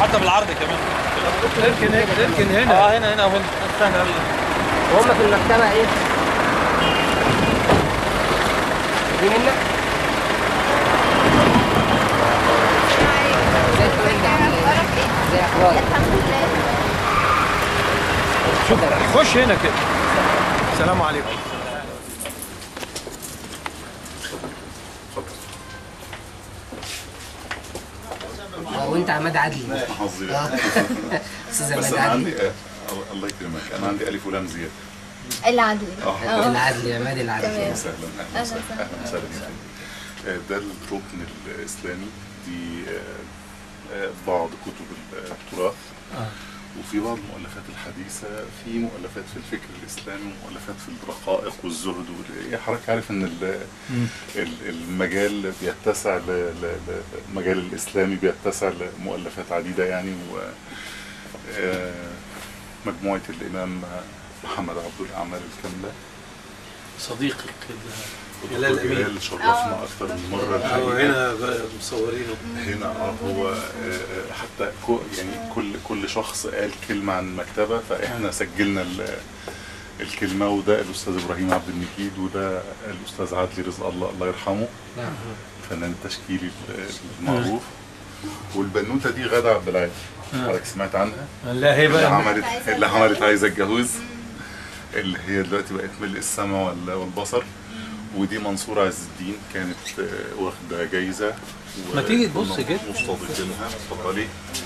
حتى بالعرض كمان اركن اركن هنا اه هنا هنا وهنا استنى يلا وهم في المكتبة ايه؟ دي منك؟ زي اخبارك شوف خش هنا كده السلام عليكم اه وانت عماد عدلي حظي اه استاذ بس عماد انا عدلي عندي آه، الله يكرمك انا عندي الف ولام زياده العدل اه العدلي عماد العدلي تمام. سهلا اهلا وسهلا اهلا وسهلا فيك. آه، ده الركن الاسلامي دي آه، آه، بعض كتب التراث وفي بعض المؤلفات الحديثة في مؤلفات في الفكر الإسلامي ومؤلفات في الرقائق والزهد وال- يعني حضرتك عارف إن ال- ال- المجال بيتسع ل- ل- ل- المجال الإسلامي بيتسع لمؤلفات عديدة يعني و آه، مجموعة الإمام محمد عبد الأعمال الكاملة صديقك ودكتور جلال أمين. جلال شرفنا أكثر من مرة الحقيقة. هنا بقى مصورينه هنا اه هو آه، آه، حتى كو يعني كل كل شخص قال كلمه عن المكتبه فاحنا سجلنا ال- الكلمه وده الاستاذ ابراهيم عبد المجيد وده الاستاذ عدلي رزق الله الله يرحمه الفنان التشكيلي المعروف والبنوته دي غاده عبد العال حضرتك سمعت عنها؟ لا هي اللي بقى عملت اللي عملت عايزه اتجوز اللي هي دلوقتي بقت ملء السمع وال- والبصر ودي منصورة عز الدين كانت آه، واخدة جايزة و- ما تيجي تبص كنا كده. مستضيفينها اتفضلي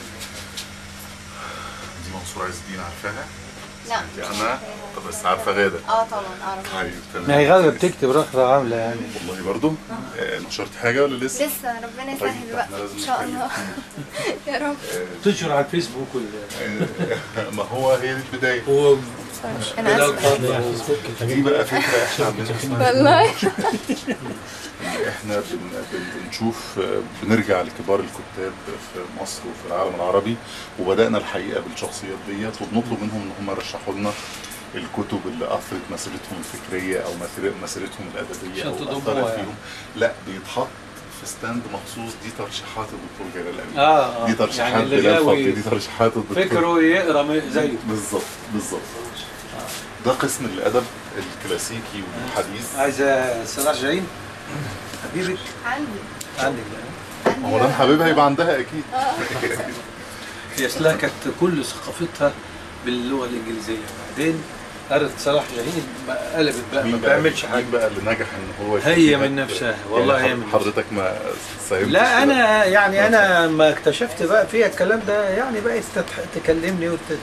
دي منصورة عز الدين عارفاها؟ لا دي أنا طب بس عارفة غادة اه طبعا اعرف طيب تمام ما هي غالبا بتكتب رخرة عاملة يعني والله برضو آه، نشرت حاجة ولا لسه؟ لسه ربنا طيب، يسهل بقى احنا لازم ان شاء الله يا رب تنشر على الفيسبوك وال آه، ما هو هي دي البداية هو انا بلال اسفه قاضي على الفيسبوك دي بقى فكرة احنا عاملينها والله احنا بن بن بنشوف آه، بنرجع لكبار الكتاب في مصر وفي العالم العربي وبدانا الحقيقه بالشخصيات ديت وبنطلب منهم ان هم يرشحوا لنا الكتب اللي اثرت مسيرتهم الفكريه او مسير- مسيرتهم الادبيه عشان او تضموها اثرت يعني. فيهم لا بيتحط في ستاند مخصوص دي ترشيحات الدكتور جلال امين اه دي اه ترشيحات يعني اللي بلال غاوي فضل دي ترشيحات الدكتور فكره يقرا م- زيه بالظبط بالظبط ده قسم الادب الكلاسيكي والحديث عايزه استاذ شاهين حبيبك عندي عندك ما هو ده حبيبها يبقى عندها اكيد هي اصلها كانت كل ثقافتها باللغه الانجليزيه بعدين قرت صلاح جاهين بقى قلبت بقى ما مين بقى- بتعملش حاجه مين بقى اللي نجح ان هو هي يكتب من هاد- نفسها، والله يعني هي من حضرتك ما ساهمتش لا في ده؟ انا يعني انا ما اكتشفت بقى فيها الكلام ده يعني بقى تتح- تكلمني وتت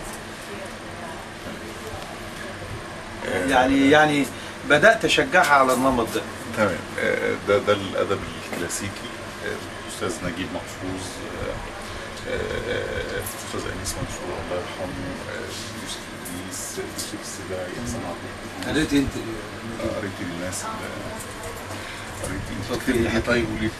يعني يعني بدات اشجعها على النمط ده تمام آه، ده ده الادب الكلاسيكي آه، الاستاذ نجيب محفوظ آه، آه، آه، الاستاذ انيس منصور الله يرحمه آه، يوسف ادريس يوسف السباعي احسن عبد القدوس. قريت انت آه، قريتي للناس ال- قريتي انت أوكي. بتكتبي ايه طيب قولي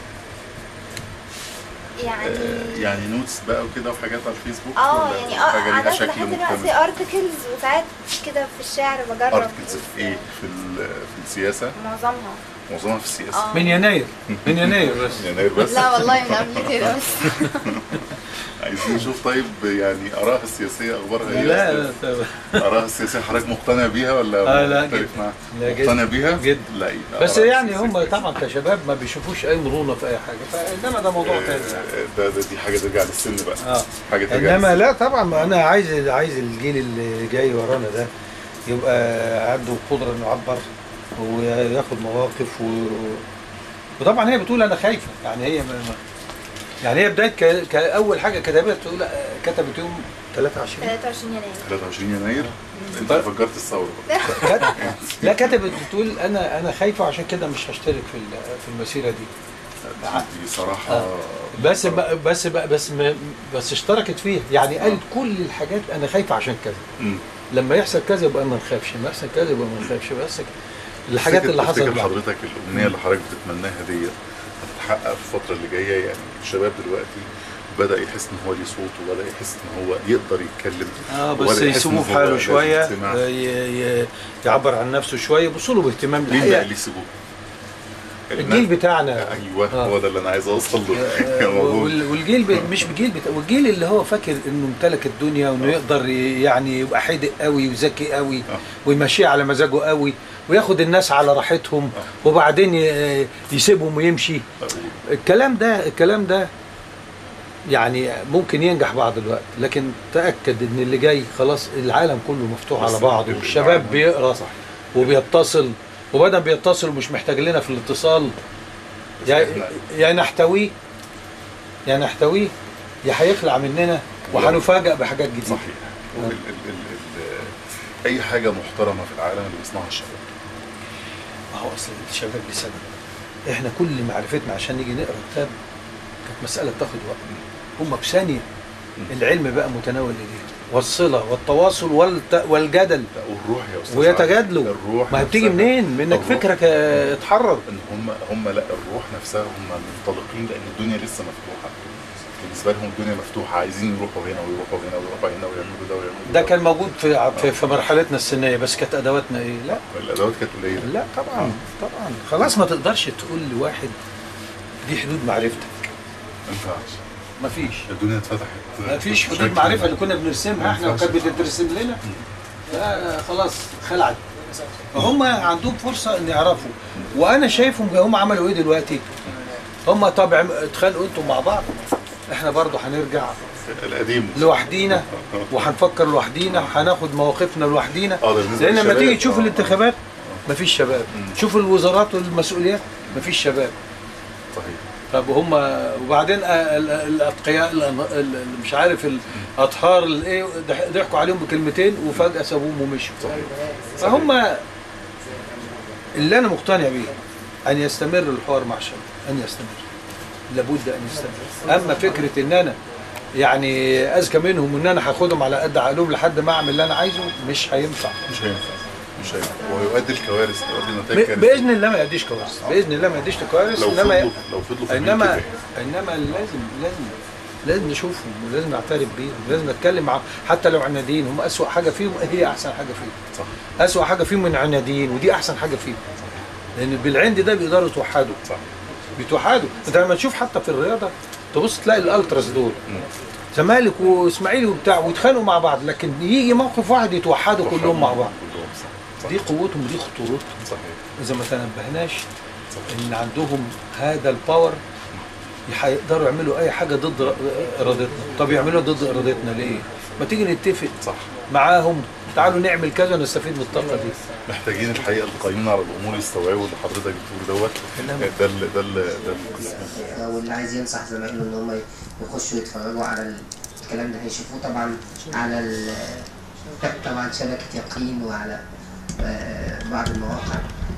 يعني آه، يعني نوتس بقى وكده وحاجات على الفيسبوك اه ولا يعني حاجه اه ليها عادة شكل بحب مكتمل دلوقتي ارتكلز وساعات كده في الشعر بجرب ارتكلز في ايه في ال- في السياسه معظمها معظمها في السياسه اه من يناير من يناير بس يناير بس لا والله من قبل كده بس عايزين نشوف طيب يعني ارائها السياسيه اخبارها ايه لا يا لا أستاذ؟ طبعا. ارائها السياسيه حضرتك مقتنع بيها ولا آه، لا، مختلف جدا. معاها؟ لا، جدا. مقتنع بيها؟ جدا. لا يبقى بس آراء يعني السياسية هم كويسة. طبعا كشباب ما بيشوفوش اي مرونه في اي حاجه فانما ده موضوع تاني يعني. آه، ده, ده دي حاجه ترجع للسن بقى اه حاجه ترجع انما للسن. لا طبعا ما انا عايز عايز الجيل اللي جاي ورانا ده يبقى عنده قدره انه يعبر وياخد مواقف و... وطبعا هي بتقول انا خايفه يعني هي ما... ما- يعني هي بدايه ك... كاول حاجه كتبت تقول كتبت يوم 23 23 يناير 23 يناير انت طيب. فجرت الثوره بقى. كت... لا كتبت بتقول انا انا خايفه عشان كده مش هشترك في ال- في المسيره دي دي صراحه آه. بس بقى بس بقى بس ما بس اشتركت فيها يعني قالت كل الحاجات انا خايفه عشان كذا مم. لما يحصل كذا يبقى ما نخافش لما يحصل كذا يبقى ما نخافش بس كده. الحاجات تفتكر- اللي حصلت تفتكر بعد. حضرتك الامنيه اللي حضرتك بتتمناها ديت هتتحقق في الفتره اللي جايه يعني الشباب دلوقتي بدا يحس ان هو ليه صوت وبدا يحس ان هو يقدر يتكلم اه وبدأ بس يحس إن يسيبوه في هو حاله لازم شويه يتسمع. آه، ي- ي- يعبر عن نفسه شويه يبصوا له باهتمام مين بقى الحقيقه اللي يسيبوه؟ الجيل بتاعنا ايوه آه. هو ده اللي انا عايز اوصل له يا موضوع. وال- والجيل ب- مش بجيل بتا... والجيل اللي هو فاكر انه امتلك الدنيا وانه يقدر ي- يعني يبقى حدق قوي وذكي قوي آه. ويمشيها على مزاجه قوي وياخد الناس على راحتهم وبعدين ي- يسيبهم ويمشي الكلام ده الكلام ده يعني ممكن ينجح بعض الوقت لكن تاكد ان اللي جاي خلاص العالم كله مفتوح على بس بعضه ال- والشباب العالم- بيقرا صح. وبيتصل وبدل بيتصل ومش محتاج لنا في الاتصال يا إحنا- يا نحتويه يا نحتويه يا هيخلع مننا وهنفاجئ بحاجات جديده صحيح وال- ال- ال- ال- اي حاجه محترمه في العالم اللي بيصنعها الشباب ما هو اصل الشباب لسبب احنا كل معرفتنا عشان نيجي نقرا كتاب كانت مساله تاخد وقت هم بثانيه العلم بقى متناول ايديهم والصله والتواصل والت... والجدل لا والروح يا استاذ ويتجادلوا عادل، الروح ما هي بتيجي نفسها- منين؟ من انك الروح- فكرك آه، اتحرر ان هم هم لا الروح نفسها هم منطلقين لان الدنيا لسه مفتوحه بالنسبه لهم الدنيا مفتوحه عايزين يروحوا هنا ويروحوا هنا ويروحوا هنا ويعملوا ده ويعملوا ده كان موجود في في, في مرحلتنا السنيه بس كانت ادواتنا ايه؟ لا الادوات كانت قليله لا طبعا طبعا خلاص ما تقدرش تقول لواحد دي حدود معرفتك ما ينفعش مفيش الدنيا اتفتحت ما فيش بشكل حدود معرفه ما- اللي كنا بنرسمها ما احنا ينفعش. وكانت بتترسم لنا لا خلاص خلعت فهم عندهم فرصه ان يعرفوا وانا شايفهم هم عملوا ايه دلوقتي هم طبعا اتخانقوا انتم مع بعض احنا برضو هنرجع القديم لوحدينا وهنفكر لوحدينا هناخد مواقفنا لوحدينا اه ده بالنسبة لان لما للشباب. تيجي تشوف آه. الانتخابات مفيش شباب تشوف الوزارات والمسؤوليات مفيش شباب صحيح طب هم وبعدين ال- ال- الاتقياء ال- ال- ال- مش عارف الاطهار الايه ضح- ضحكوا عليهم بكلمتين وفجاه سابوهم ومشوا صحيح فهم اللي انا مقتنع بيه ان يستمر الحوار مع الشباب ان يستمر لابد ان يستمر اما فكره ان انا يعني اذكى منهم وان انا هاخدهم على قد عقلهم لحد ما اعمل اللي انا عايزه مش هينفع مش هينفع مش هينفع ويؤدي الكوارث يؤدي ب- نتائج كارثية. باذن الله ما يديش كوارث باذن الله ما يديش كوارث لو انما فضلوا لو فضلوا في انما الاتجاه. انما لازم لازم لازم نشوفهم ولازم نعترف بيهم ولازم نتكلم معاهم حتى لو عناديين هم اسوأ حاجه فيهم هي احسن حاجه فيهم صح اسوأ حاجه فيهم من عناديين ودي احسن حاجه فيهم لان بالعند ده بيقدروا يتوحدوا صح بيتوحدوا انت لما تشوف حتى في الرياضه تبص تلاقي الالتراس دول زمالك واسماعيلي وبتاع ويتخانقوا مع بعض لكن يجي موقف واحد يتوحدوا كلهم مع بعض كلهم صح صح دي قوتهم ودي خطورتهم صحيح اذا ما تنبهناش ان عندهم هذا الباور هيقدروا يعملوا اي حاجه ضد ر- ارادتنا طب يعملوها ضد ارادتنا ليه ما تيجي نتفق صح معاهم تعالوا نعمل كذا ونستفيد من الطاقه دي محتاجين الحقيقه القائمين على الامور يستوعبوا اللي حضرتك بتقول دوت إنما- ده ال ده ال ده القسم واللي عايز ينصح زمايله ان هم يخشوا يتفرجوا على الكلام ده هيشوفوه طبعا على ال- طبعا شبكة يقين وعلى آه، بعض المواقع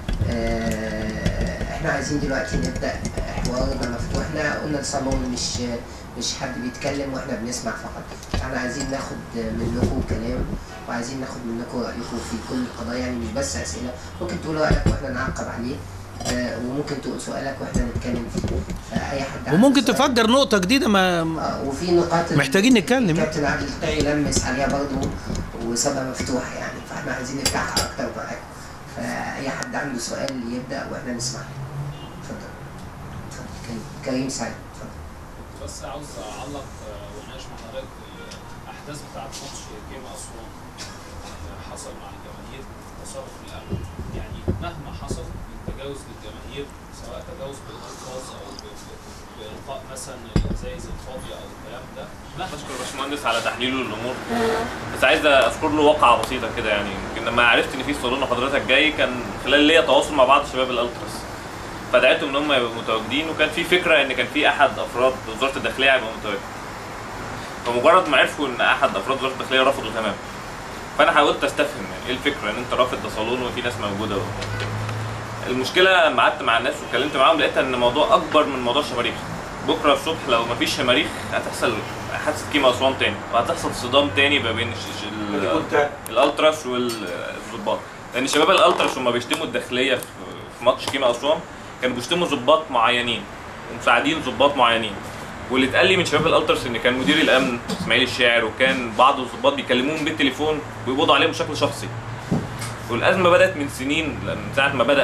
آه، احنا عايزين دلوقتي نبدأ حوارنا مفتوح احنا قلنا الصالون مش مش حد بيتكلم واحنا بنسمع فقط احنا عايزين ناخد منكم كلام وعايزين ناخد منكم رأيكم في كل القضايا يعني مش بس أسئلة ممكن تقول رأيك واحنا نعقب عليه آه، وممكن تقول سؤالك واحنا نتكلم فيه فأي حد عنده وممكن سؤال- تفجر نقطه جديده ما آه، وفي نقاط ال- محتاجين نتكلم. كابتن عادل القيعي لمس عليها برضه وسابها مفتوحه يعني فاحنا عايزين نفتحها اكتر بقى فاي حد عنده سؤال يبدا واحنا نسمع اتفضل اتفضل كريم- كريم سعيد اتفضل بس عاوز اعلق آه، واناقش مع حضرتك الاحداث بتاعت ماتش جيم اسوان اللي حصل مع الجماهير تصرف الامن يعني مهما حصل من تجاوز للجماهير سواء تجاوز بالالفاظ او ب- ب- بالقاء مثلا الازايز الفاضيه او الكلام ده مهما بشكر باشمهندس على تحليله للامور بس عايز اذكر له واقعه بسيطه كده يعني يمكن لما عرفت ان في صالون وحضرتك جاي كان خلال ليا تواصل مع بعض شباب الالتراس فدعيتهم ان هم يبقوا متواجدين وكان في فكره ان كان في احد افراد وزاره الداخليه هيبقى متواجد فمجرد ما عرفوا ان احد افراد وزاره الداخليه رفضوا تماما فانا حاولت استفهم يعني ايه الفكره ان انت رافض ده صالون وفي ناس موجوده المشكله لما قعدت مع الناس واتكلمت معاهم لقيت ان الموضوع اكبر من موضوع الشماريخ بكره الصبح لو مفيش شماريخ هتحصل حادثه كيما اسوان تاني وهتحصل صدام تاني ما بين الش- ال- كنت الالتراس والظباط لان شباب الالتراس هم بيشتموا الداخليه في في ماتش كيما اسوان كانوا بيشتموا ظباط معينين ومساعدين ظباط معينين واللي اتقال لي من شباب الالتراس ان كان مدير الامن اسماعيل الشاعر وكان بعض الظباط بيكلموهم بالتليفون ويقبضوا عليهم بشكل شخصي والازمه بدات من سنين من ساعه ما بدا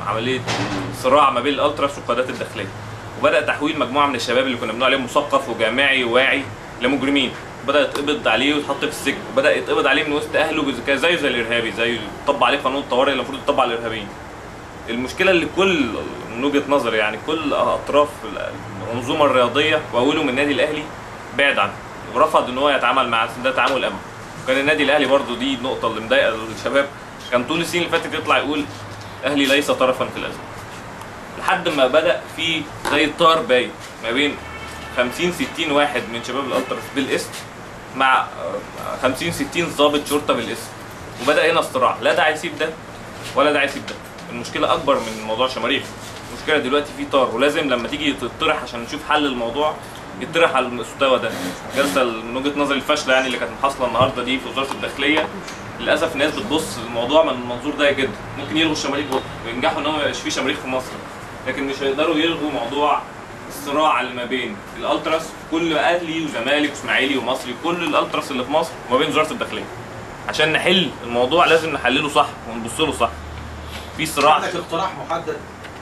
عمليه صراع ما بين الالتراس والقيادات الداخليه وبدا تحويل مجموعه من الشباب اللي كنا بنقول عليهم مثقف وجامعي وواعي لمجرمين بدا يتقبض عليه ويتحط في السجن وبدا يتقبض عليه من وسط اهله بز- كان زيه زي الارهابي زي يطبق عليه قانون الطوارئ اللي المفروض يطبق على الارهابيين المشكله اللي كل من وجهه نظري يعني كل اطراف المنظومه الرياضيه واولهم النادي الاهلي بعد عنه ورفض ان هو يتعامل مع ده تعامل امن وكان النادي الاهلي برضو دي النقطه اللي مضايقه الشباب كان طول السنين اللي فاتت يطلع يقول الاهلي ليس طرفا في الازمه لحد ما بدا في زي طار باين ما بين 50 60 واحد من شباب الالتراس بالاسم مع آه، 50 60 ضابط شرطه بالاسم وبدا هنا الصراع لا ده هيسيب ده ولا ده هيسيب ده المشكله اكبر من موضوع شماريخ المشكله دلوقتي في طار ولازم لما تيجي تطرح عشان نشوف حل الموضوع يطرح على المستوى ده جلسه من وجهه نظري الفاشله يعني اللي كانت حاصله النهارده دي في وزاره الداخليه للاسف الناس بتبص الموضوع من منظور ضيق جدا ممكن يلغوا الشماريخ بكره وينجحوا ان هو ما يبقاش فيه شماريخ في مصر لكن مش هيقدروا يلغوا موضوع الصراع اللي ما بين الالتراس كل اهلي وزمالك واسماعيلي ومصري كل الالتراس اللي في مصر وما بين وزاره الداخليه عشان نحل الموضوع لازم نحلله صح ونبص له صح في صراع عندك اقتراح محدد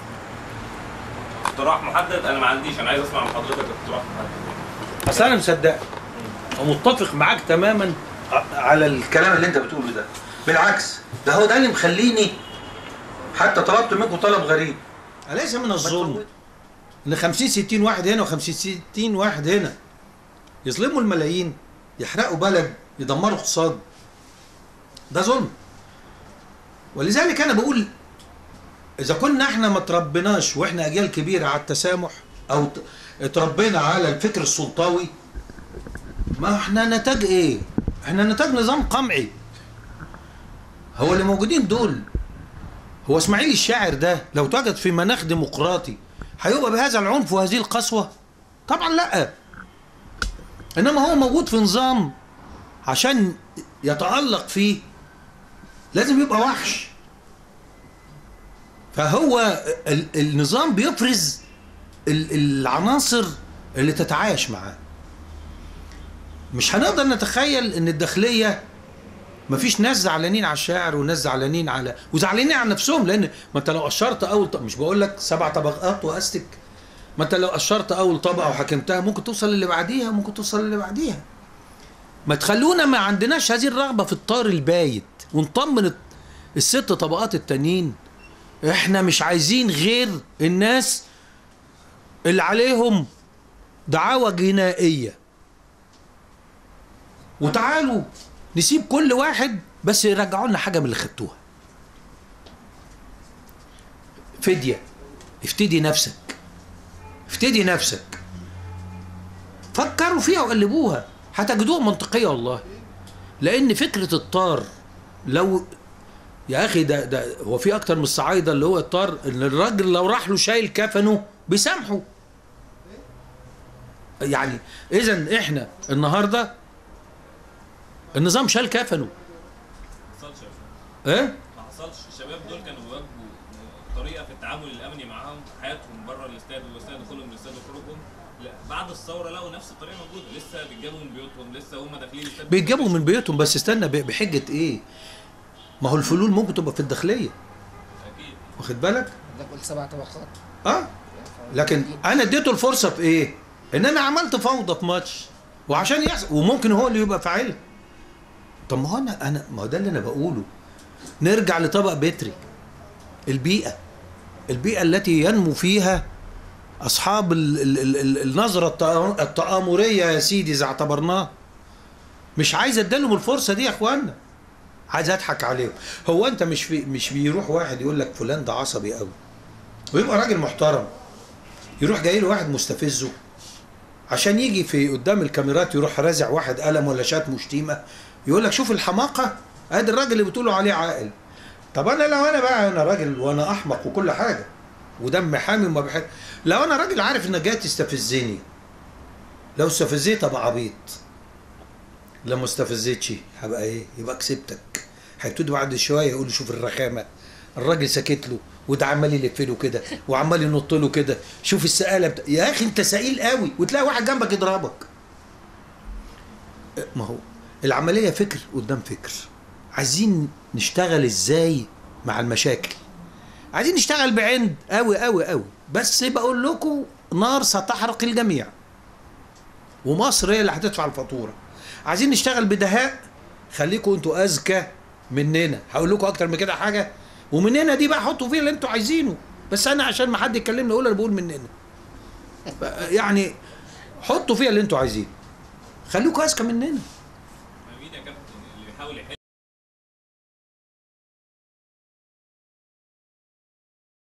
اقتراح محدد انا ما عنديش انا عايز اسمع من حضرتك اقتراح محدد اصل انا مصدقك ومتفق معاك تماما ع- على الكلام اللي انت بتقوله ده بالعكس ده هو ده اللي مخليني حتى طلبت منكم طلب غريب أليس من الظلم إن 50 60 واحد هنا و50 60 واحد هنا يظلموا الملايين يحرقوا بلد يدمروا اقتصاد ده ظلم ولذلك أنا بقول إذا كنا إحنا ما تربناش وإحنا أجيال كبيرة على التسامح أو ت- اتربينا على الفكر السلطوي ما إحنا نتاج إيه؟ إحنا نتاج نظام قمعي هو اللي موجودين دول هو اسماعيل الشاعر ده لو تواجد في مناخ ديمقراطي هيبقى بهذا العنف وهذه القسوة؟ طبعا لا انما هو موجود في نظام عشان يتألق فيه لازم يبقى وحش فهو ال- النظام بيفرز ال- العناصر اللي تتعايش معاه مش هنقدر نتخيل ان الداخليه مفيش ناس زعلانين على الشاعر وناس زعلانين على وزعلانين على نفسهم لان ما انت لو قشرت اول ط... مش بقول لك سبع طبقات واستك ما انت لو قشرت اول طبقه وحكمتها ممكن توصل للي بعديها ممكن توصل للي بعديها ما تخلونا ما عندناش هذه الرغبه في الطار البايت ونطمن الت- الست طبقات التانيين احنا مش عايزين غير الناس اللي عليهم دعاوى جنائيه وتعالوا نسيب كل واحد بس يرجعوا لنا حاجه من اللي خدتوها فديه افتدي نفسك افتدي نفسك فكروا فيها وقلبوها هتجدوها منطقيه والله لان فكره الطار لو يا اخي ده ده هو في اكتر من الصعايده اللي هو الطار ان الراجل لو راح له شايل كفنه بيسامحه يعني اذا احنا النهارده النظام شال كفنه ما حصلش يا فندم. ايه ما حصلش الشباب دول كانوا بيواجهوا طريقه في التعامل الامني معاهم في حياتهم بره الاستاد والاستاد دخولهم الاستاد وخروجهم لا بعد الثوره لقوا نفس الطريقه موجوده لسه بيتجابوا من بيوتهم لسه هم داخلين الاستاد بيتجابوا من بيوتهم بس استنى ب- بحجه ايه ما هو الفلول ممكن تبقى في الداخليه اكيد واخد بالك ده قلت سبع طبقات اه لكن انا اديته الفرصه في ايه ان انا عملت فوضى في ماتش وعشان يحصل وممكن هو اللي يبقى فاعلها طب ما هو انا انا ما هو ده اللي انا بقوله نرجع لطبق بتري البيئه البيئه التي ينمو فيها اصحاب ال ال ال ال النظره التآ- التآمريه يا سيدي اذا اعتبرناه مش عايز اديلهم الفرصه دي يا اخوانا عايز اضحك عليهم هو انت مش في مش بيروح واحد يقول لك فلان ده عصبي قوي ويبقى راجل محترم يروح جاي له واحد مستفزه عشان يجي في قدام الكاميرات يروح رازع واحد قلم ولا شتم وشتيمه يقول لك شوف الحماقه ادي الراجل اللي بتقولوا عليه عاقل طب انا لو انا بقى انا راجل وانا احمق وكل حاجه ودم حامي وما بحب لو انا راجل عارف انك جاي تستفزني لو استفزيت ابقى عبيط لو ما استفزيتش هبقى ايه يبقى كسبتك هيبتدي بعد شويه يقول شوف الرخامه الراجل ساكت له وده عمال يلف له كده وعمال ينط له كده شوف السقاله بتا... يا اخي انت سقيل قوي وتلاقي واحد جنبك يضربك ما هو العمليه فكر قدام فكر عايزين نشتغل ازاي مع المشاكل عايزين نشتغل بعند قوي قوي قوي بس بقول لكم نار ستحرق الجميع ومصر هي اللي هتدفع الفاتوره عايزين نشتغل بدهاء خليكم انتوا اذكى مننا هقول لكم اكتر من كده حاجه ومننا دي بقى حطوا فيها اللي انتوا عايزينه بس انا عشان ما حد يكلمني اقول انا بقول مننا يعني حطوا فيها اللي انتوا عايزينه خليكم اذكى مننا مين يا كابتن اللي بيحاول يحل